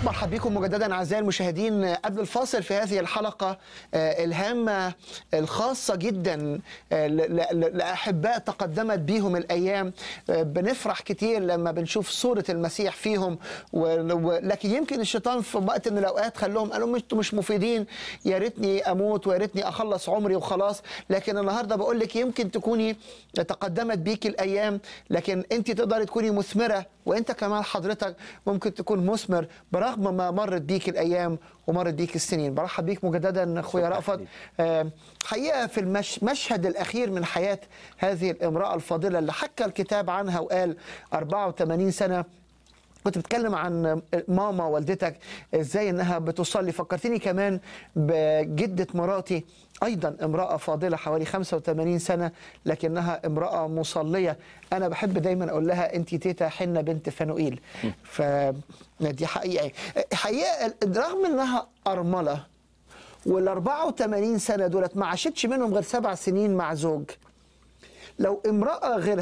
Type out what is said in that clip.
مرحبا بكم مجددا اعزائي المشاهدين قبل الفاصل في هذه الحلقه آه، الهامه الخاصه جدا آه، ل- ل- لاحباء تقدمت بيهم الايام آه، بنفرح كتير لما بنشوف صوره المسيح فيهم و- و- لكن يمكن الشيطان في وقت من الاوقات خلوهم قالوا انتوا مش مفيدين يا ريتني اموت ويا ريتني اخلص عمري وخلاص لكن النهارده بقول لك يمكن تكوني تقدمت بيك الايام لكن انت تقدري تكوني مثمره وانت كمان حضرتك ممكن تكون مثمر برغم ما مرت بيك الايام ومرت بيك السنين برحب بيك مجددا اخويا شكراً رأفت ليك. آه، حقيقه في المشهد الاخير من حياه هذه الامراه الفاضله اللي حكى الكتاب عنها وقال 84 سنه كنت بتكلم عن ماما والدتك ازاي انها بتصلي فكرتني كمان بجدة مراتي ايضا امرأة فاضلة حوالي 85 سنة لكنها امرأة مصلية انا بحب دايما اقول لها انت تيتا حنة بنت فانوئيل فدي حقيقة حقيقة رغم انها ارملة وال 84 سنة دولت ما عاشتش منهم غير سبع سنين مع زوج لو امرأة غير